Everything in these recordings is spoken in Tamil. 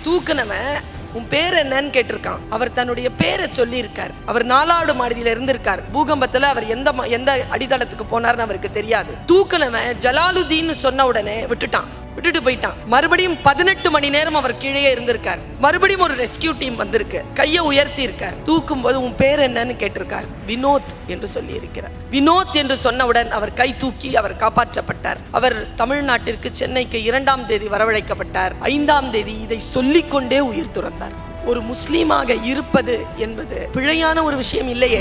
தூக்குனவன் உன் பேர் என்னன்னு கேட்டிருக்கான் அவர் தன்னுடைய பேரை சொல்லி இருக்கார் அவர் நாலாவது மாடியில இருந்திருக்கார் பூகம்பத்துல அவர் எந்த ம- எந்த அடித்தளத்துக்கு போனார்னு அவருக்கு தெரியாது தூக்குனவன் ஜலாலுதீன் சொன்ன உடனே விட்டுட்டான் விட்டுட்டு போயிட்டான் மறுபடியும் பதினெட்டு மணி நேரம் அவர் கீழே இருந்திருக்கார் மறுபடியும் ஒரு ரெஸ்கியூ டீம் வந்திருக்கு கையை உயர்த்தி இருக்கார் தூக்கும் போது உன் பேர் என்னன்னு கேட்டிருக்கார் வினோத் என்று சொல்லி இருக்கிறார் வினோத் என்று சொன்னவுடன் அவர் கை தூக்கி அவர் காப்பாற்றப்பட்டார் அவர் தமிழ்நாட்டிற்கு சென்னைக்கு இரண்டாம் தேதி வரவழைக்கப்பட்டார் ஐந்தாம் தேதி இதை சொல்லிக்கொண்டே உயிர் துறந்தார் ஒரு முஸ்லீமாக இருப்பது என்பது பிழையான ஒரு விஷயம் இல்லையே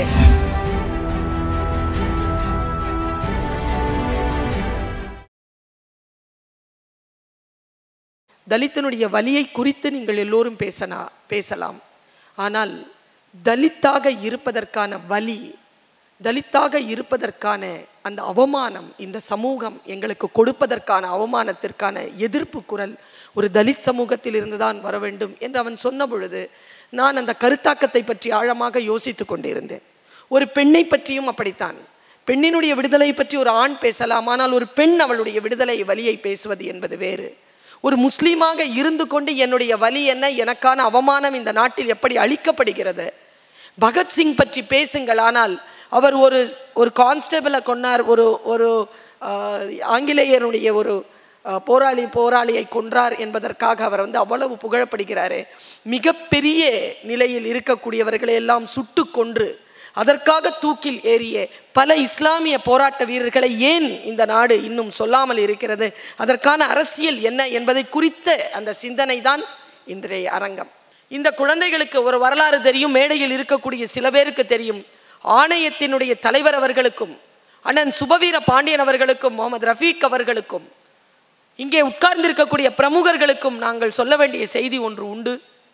தலித்தனுடைய வலியை குறித்து நீங்கள் எல்லோரும் பேசனா பேசலாம் ஆனால் தலித்தாக இருப்பதற்கான வலி தலித்தாக இருப்பதற்கான அந்த அவமானம் இந்த சமூகம் எங்களுக்கு கொடுப்பதற்கான அவமானத்திற்கான எதிர்ப்பு குரல் ஒரு தலித் சமூகத்தில் இருந்துதான் வர வேண்டும் என்று அவன் சொன்ன பொழுது நான் அந்த கருத்தாக்கத்தை பற்றி ஆழமாக யோசித்து கொண்டிருந்தேன் ஒரு பெண்ணை பற்றியும் அப்படித்தான் பெண்ணினுடைய விடுதலை பற்றி ஒரு ஆண் பேசலாம் ஆனால் ஒரு பெண் அவளுடைய விடுதலை வலியை பேசுவது என்பது வேறு ஒரு முஸ்லீமாக இருந்து கொண்டு என்னுடைய வலி என்ன எனக்கான அவமானம் இந்த நாட்டில் எப்படி அளிக்கப்படுகிறது பகத்சிங் பற்றி பேசுங்கள் ஆனால் அவர் ஒரு ஒரு கான்ஸ்டபிளை கொன்னார் ஒரு ஒரு ஆஹ், ஆங்கிலேயருடைய ஒரு ஆஹ், போராளி போராளியை கொன்றார் என்பதற்காக அவர் வந்து அவ்வளவு புகழப்படுகிறாரே மிகப்பெரிய நிலையில் இருக்கக்கூடியவர்களை எல்லாம் சுட்டு கொன்று அதற்காக தூக்கில் ஏறிய பல இஸ்லாமிய போராட்ட வீரர்களை ஏன் இந்த நாடு இன்னும் சொல்லாமல் இருக்கிறது அதற்கான அரசியல் என்ன என்பதை குறித்த அந்த சிந்தனை தான் இன்றைய அரங்கம் இந்த குழந்தைகளுக்கு ஒரு வரலாறு தெரியும் மேடையில் இருக்கக்கூடிய சில பேருக்கு தெரியும் ஆணையத்தினுடைய தலைவர் அவர்களுக்கும் அண்ணன் சுபவீர பாண்டியன் அவர்களுக்கும் முகமது ரஃபீக் அவர்களுக்கும் இங்கே உட்கார்ந்திருக்கக்கூடிய பிரமுகர்களுக்கும் நாங்கள் சொல்ல வேண்டிய செய்தி ஒன்று உண்டு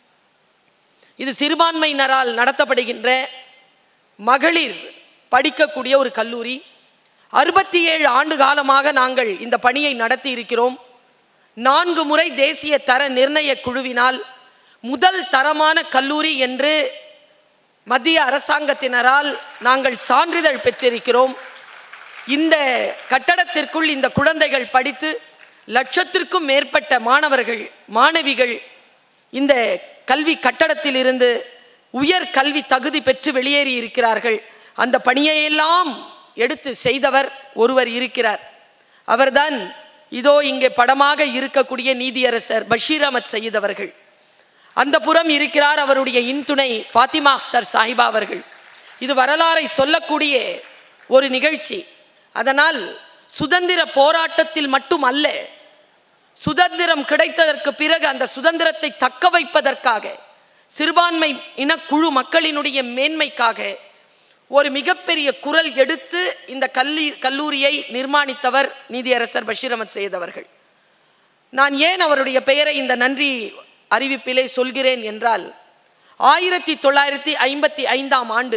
இது சிறுபான்மையினரால் நடத்தப்படுகின்ற மகளிர் படிக்கக்கூடிய ஒரு கல்லூரி அறுபத்தி ஏழு ஆண்டு காலமாக நாங்கள் இந்த பணியை நடத்தி இருக்கிறோம் நான்கு முறை தேசிய தர நிர்ணய குழுவினால் முதல் தரமான கல்லூரி என்று மத்திய அரசாங்கத்தினரால் நாங்கள் சான்றிதழ் பெற்றிருக்கிறோம் இந்த கட்டடத்திற்குள் இந்த குழந்தைகள் படித்து லட்சத்திற்கும் மேற்பட்ட மாணவர்கள் மாணவிகள் இந்த கல்வி கட்டடத்தில் இருந்து உயர் கல்வி தகுதி பெற்று வெளியேறி இருக்கிறார்கள் அந்த பணியையெல்லாம் எடுத்து செய்தவர் ஒருவர் இருக்கிறார் அவர்தான் இதோ இங்கே படமாக இருக்கக்கூடிய நீதியரசர் பஷீர் அஹமத் சயீத் அவர்கள் அந்த புறம் இருக்கிறார் அவருடைய இன்துணை ஃபாத்திமா அக்தர் சாஹிபா அவர்கள் இது வரலாறை சொல்லக்கூடிய ஒரு நிகழ்ச்சி அதனால் சுதந்திர போராட்டத்தில் மட்டும் அல்ல சுதந்திரம் கிடைத்ததற்கு பிறகு அந்த சுதந்திரத்தை தக்க வைப்பதற்காக சிறுபான்மை இனக்குழு மக்களினுடைய மேன்மைக்காக ஒரு மிகப்பெரிய குரல் எடுத்து இந்த கல்லி கல்லூரியை நிர்மாணித்தவர் நீதியரசர் பஷீர் அஹமத் சையத் அவர்கள் நான் ஏன் அவருடைய பெயரை இந்த நன்றி அறிவிப்பிலே சொல்கிறேன் என்றால் ஆயிரத்தி தொள்ளாயிரத்தி ஐம்பத்தி ஐந்தாம் ஆண்டு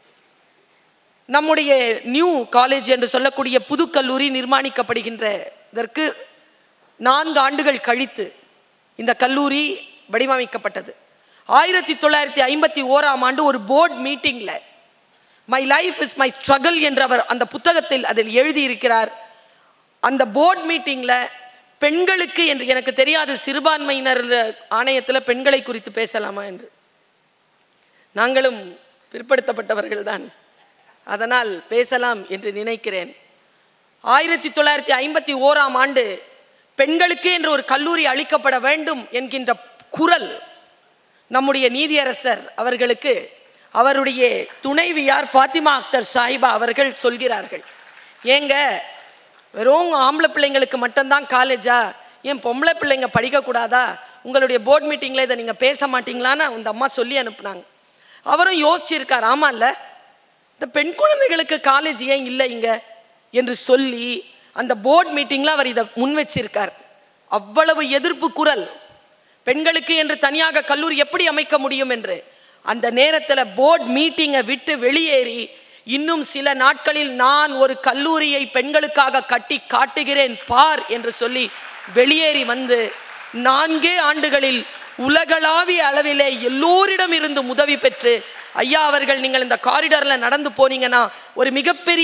நம்முடைய நியூ காலேஜ் என்று சொல்லக்கூடிய புது கல்லூரி நிர்மாணிக்கப்படுகின்றதற்கு நான்கு ஆண்டுகள் கழித்து இந்த கல்லூரி வடிவமைக்கப்பட்டது ஆயிரத்தி தொள்ளாயிரத்தி ஐம்பத்தி ஓராம் ஆண்டு ஒரு போர்ட் மீட்டிங்கில் my life is my struggle என்றவர் அந்த புத்தகத்தில் அதில் எழுதியிருக்கிறார் அந்த போர்ட் மீட்டிங்கில் பெண்களுக்கு என்று எனக்கு தெரியாது சிறுபான்மையினர் ஆணையத்தில் பெண்களை குறித்து பேசலாமா என்று நாங்களும் பிற்படுத்தப்பட்டவர்கள் தான் அதனால் பேசலாம் என்று நினைக்கிறேன் ஆயிரத்தி தொள்ளாயிரத்தி ஐம்பத்தி ஓராம் ஆண்டு பெண்களுக்கு என்று ஒரு கல்லூரி அளிக்கப்பட வேண்டும் என்கின்ற குரல் நம்முடைய நீதியரசர் அவர்களுக்கு அவருடைய துணைவியார் ஃபாத்திமா அக்தர் சாஹிபா அவர்கள் சொல்கிறார்கள் ஏங்க வெறும் ஆம்பளை பிள்ளைங்களுக்கு மட்டும்தான் காலேஜா ஏன் பொம்பளை பிள்ளைங்க படிக்கக்கூடாதா உங்களுடைய போர்ட் மீட்டிங்கில் இதை நீங்கள் பேச மாட்டீங்களான்னு அந்த அம்மா சொல்லி அனுப்புனாங்க அவரும் யோசிச்சிருக்கார் ஆமாம்ல இந்த பெண் குழந்தைகளுக்கு காலேஜ் ஏன் இல்லை இங்க என்று சொல்லி அந்த போர்ட் மீட்டிங்கில் அவர் இதை முன் வச்சிருக்கார் அவ்வளவு எதிர்ப்பு குரல் பெண்களுக்கு என்று தனியாக கல்லூரி எப்படி அமைக்க முடியும் என்று அந்த நேரத்தில் போர்ட் மீட்டிங்கை விட்டு வெளியேறி இன்னும் சில நாட்களில் நான் ஒரு கல்லூரியை பெண்களுக்காக கட்டி காட்டுகிறேன் பார் என்று சொல்லி வெளியேறி வந்து நான்கே ஆண்டுகளில் உலகளாவிய அளவிலே எல்லோரிடம் இருந்து உதவி பெற்று ஐயா அவர்கள் நீங்கள் இந்த காரிடரில் நடந்து போனீங்கன்னா ஒரு மிகப்பெரிய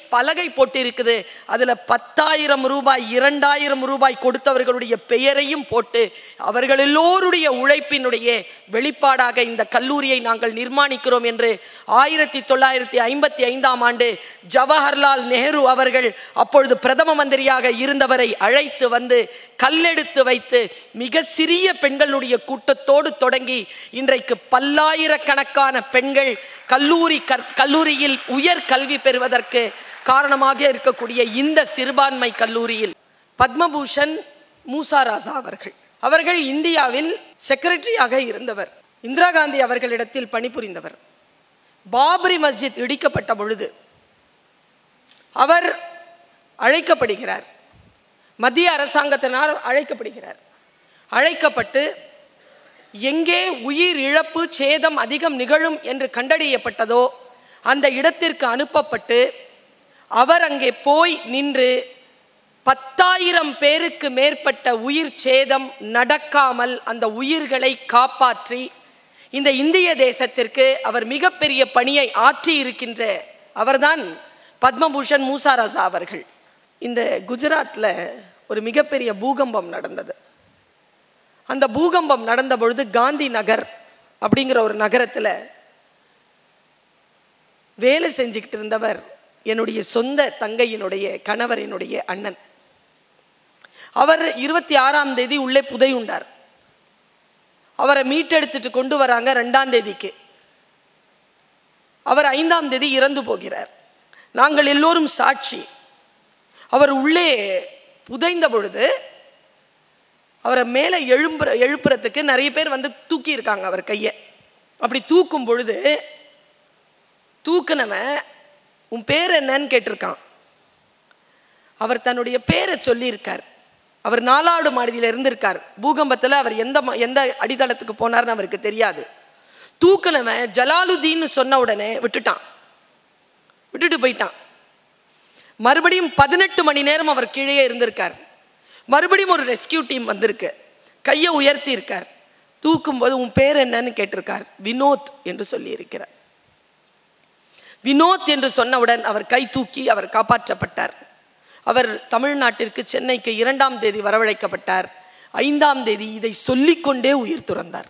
பலகை போட்டு இருக்குது அதில் பத்தாயிரம் ரூபாய் இரண்டாயிரம் ரூபாய் கொடுத்தவர்களுடைய பெயரையும் போட்டு அவர்கள் எல்லோருடைய உழைப்பினுடைய வெளிப்பாடாக இந்த கல்லூரியை நாங்கள் நிர்மாணிக்கிறோம் என்று ஆயிரத்தி தொள்ளாயிரத்தி ஐம்பத்தி ஐந்தாம் ஆண்டு ஜவஹர்லால் நேரு அவர்கள் அப்பொழுது பிரதம மந்திரியாக இருந்தவரை அழைத்து வந்து கல்லெடுத்து வைத்து மிக சிறிய பெண்களுடைய கூட்டத்தோடு தொடங்கி இன்றைக்கு பல்லாயிரக்கணக்கான பெண்கள் கல்லூரி கற் கல்லூரியில் உயர் கல்வி பெறுவதற்கு காரணமாக இருக்கக்கூடிய இந்த சிறுபான்மை கல்லூரியில் பத்மபூஷன் மூசாராசா அவர்கள் அவர்கள் இந்தியாவில் செக்ரட்டரியாக இருந்தவர் இந்திரா காந்தி அவர்களிடத்தில் பணிபுரிந்தவர் பாபரி மஸ்ஜித் இடிக்கப்பட்ட பொழுது அவர் அழைக்கப்படுகிறார் மத்திய அரசாங்கத்தினால் அழைக்கப்படுகிறார் அழைக்கப்பட்டு எங்கே உயிர் இழப்பு சேதம் அதிகம் நிகழும் என்று கண்டறியப்பட்டதோ அந்த இடத்திற்கு அனுப்பப்பட்டு அவர் அங்கே போய் நின்று பத்தாயிரம் பேருக்கு மேற்பட்ட உயிர் சேதம் நடக்காமல் அந்த உயிர்களை காப்பாற்றி இந்த இந்திய தேசத்திற்கு அவர் மிகப்பெரிய பணியை ஆற்றி இருக்கின்ற அவர்தான் பத்மபூஷன் மூசாராசா அவர்கள் இந்த குஜராத்தில் ஒரு மிகப்பெரிய பூகம்பம் நடந்தது அந்த பூகம்பம் நடந்த பொழுது காந்தி நகர் அப்படிங்கிற ஒரு நகரத்தில் வேலை செஞ்சுக்கிட்டு இருந்தவர் என்னுடைய சொந்த தங்கையினுடைய கணவரினுடைய அண்ணன் அவர் இருபத்தி ஆறாம் தேதி உள்ளே புதையுண்டார் அவரை மீட்டெடுத்துட்டு கொண்டு வராங்க ரெண்டாம் தேதிக்கு அவர் ஐந்தாம் தேதி இறந்து போகிறார் நாங்கள் எல்லோரும் சாட்சி அவர் உள்ளே புதைந்த பொழுது அவரை மேலே எழும்புற எழுப்புறதுக்கு நிறைய பேர் வந்து தூக்கி இருக்காங்க அவர் கையை அப்படி தூக்கும் பொழுது தூக்குனவன் உன் பேர் என்னன்னு கேட்டிருக்கான் அவர் தன்னுடைய பேரை சொல்லியிருக்கார் அவர் நாலாடு மாடியில் இருந்திருக்கார் பூகம்பத்தில் அவர் எந்த ம- எந்த அடித்தளத்துக்கு போனார்னு அவருக்கு தெரியாது தூக்குனவன் ஜலாலுதீன்னு சொன்ன உடனே விட்டுட்டான் விட்டுட்டு போயிட்டான் மறுபடியும் பதினெட்டு மணி நேரம் அவர் கீழே இருந்திருக்கார் மறுபடியும் ஒரு ரெஸ்கியூ டீம் வந்திருக்கு கையை உயர்த்தி இருக்கார் தூக்கும்போது உன் பேர் என்னன்னு கேட்டிருக்கார் வினோத் என்று சொல்லியிருக்கிறார் வினோத் என்று சொன்னவுடன் அவர் கை தூக்கி அவர் காப்பாற்றப்பட்டார் அவர் தமிழ்நாட்டிற்கு சென்னைக்கு இரண்டாம் தேதி வரவழைக்கப்பட்டார் ஐந்தாம் தேதி இதை சொல்லிக்கொண்டே உயிர் துறந்தார்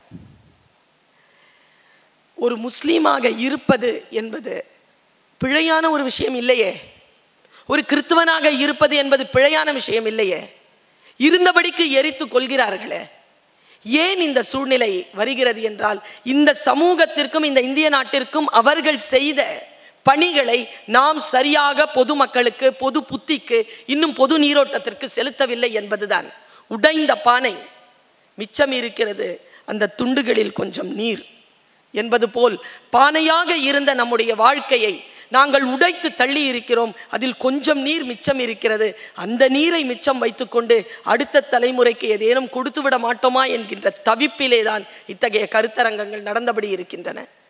ஒரு முஸ்லீமாக இருப்பது என்பது பிழையான ஒரு விஷயம் இல்லையே ஒரு கிறிஸ்துவனாக இருப்பது என்பது பிழையான விஷயம் இல்லையே இருந்தபடிக்கு எரித்து கொள்கிறார்களே ஏன் இந்த சூழ்நிலை வருகிறது என்றால் இந்த சமூகத்திற்கும் இந்த இந்திய நாட்டிற்கும் அவர்கள் செய்த பணிகளை நாம் சரியாக பொதுமக்களுக்கு பொது புத்திக்கு இன்னும் பொது நீரோட்டத்திற்கு செலுத்தவில்லை என்பதுதான் உடைந்த பானை மிச்சம் இருக்கிறது அந்த துண்டுகளில் கொஞ்சம் நீர் என்பது போல் பானையாக இருந்த நம்முடைய வாழ்க்கையை நாங்கள் உடைத்து தள்ளி இருக்கிறோம் அதில் கொஞ்சம் நீர் மிச்சம் இருக்கிறது அந்த நீரை மிச்சம் வைத்துக்கொண்டு அடுத்த தலைமுறைக்கு ஏதேனும் கொடுத்து விட மாட்டோமா என்கின்ற தவிப்பிலே தான் இத்தகைய கருத்தரங்கங்கள் நடந்தபடி இருக்கின்றன